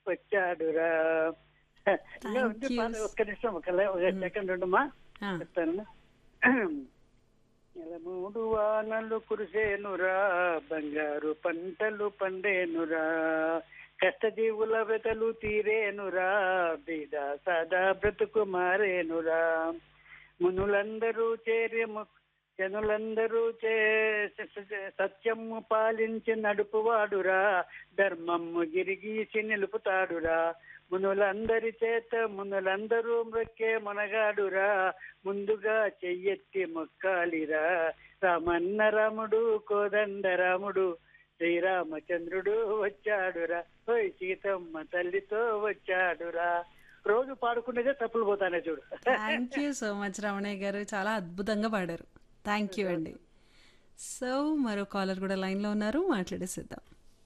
వచ్చాడురా ఇంకా ఉంది you. పాట ఒక్క నిమిషం ఒక లై- ఒక సెకండ్ ఉండమా ఆ, చెప్తాను నెల మూడు వానలు కురిసేనురా బంగారు పంటలు పండేనురా కష్టజీవుల వెతలు తీరేనురా బీద సదా బ్రతుకు మారేనురా మునులందరూ చేరి ము- జనులందరూ చే స- స- సత్యము పాలించి నడుపువాడురా ధర్మము గిరిగీసి నిలుపుతాడురా మునులందరి చేత మునులందరూ మృక్కే మునగాడురా ముందుగా చెయ్యెత్తి మొక్కాలిరా రామన్న రాముడు కోదండ రాముడు శ్రీరామచంద్రుడు వచ్చాడురా ఓయ్ సీతమ్మ తల్లితో వచ్చాడురా రోజు పాడుకునేదే తప్పులు పోతానే చూడు thank you so much Ramanayya garu చాలా అద్భుతంగా పాడారు థ్యాంక్ యూ అండి సో మరో కాలర్ కూడా లైన్లో ఉన్నారు మాట్లాడేసిద్దాం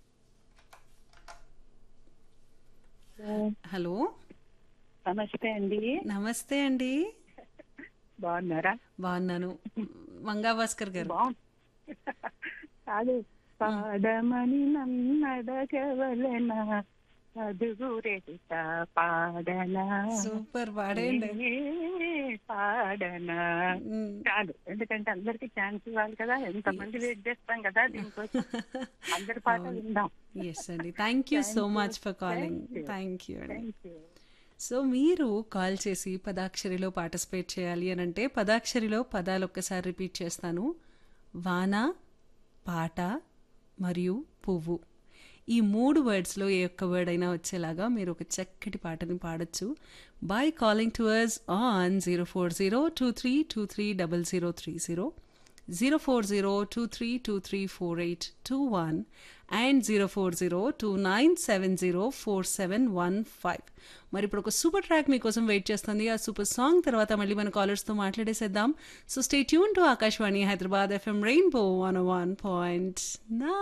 హలో నమస్తే అండి నమస్తే అండి బాగున్నారా బాగున్నాను మంగా భాస్కర్ గారు బాగు కాదు పాడమని నన్నడగవలనా చదువురెట పాడనా సూపర్ పాడేయండి ఏ పాడనా మ్, కాదు ఎందుకంటే అందరికి ఛాన్స్ ఇవ్వాలి కదా ఎంతమంది వెయిట్ చేస్తాం కదా దీనికోసం అందరి పాట విందాం ఎస్ అండి thank you so much for calling thank you అండి థ్యాంక్ యూ సో మీరు కాల్ చేసి పదాక్షరిలో పార్టిసిపేట్ చేయాలి అని అంటే పదాక్షరిలో పదాలు ఒక్కసారి రిపీట్ చేస్తాను వాన పాట మరియు పువ్వు ఈ మూడు వర్డ్స్లో ఏ ఒక్క వర్డ్ అయినా వచ్చేలాగా మీరు ఒక చక్కటి పాటని పాడొచ్చు by calling to us on zero four zero two three two three double zero three zero zero four zero two three two three four eight two one and zero four zero two nine seven zero four seven one five మరి ఇప్పుడు ఒక super track మీకోసం wait చేస్తుంది ఆ super song తర్వాత మళ్ళీ మన కాలర్స్తో మాట్లాడేసేద్దాం so stay tuned to Akashvani Hyderabad FM rainbow one one point నా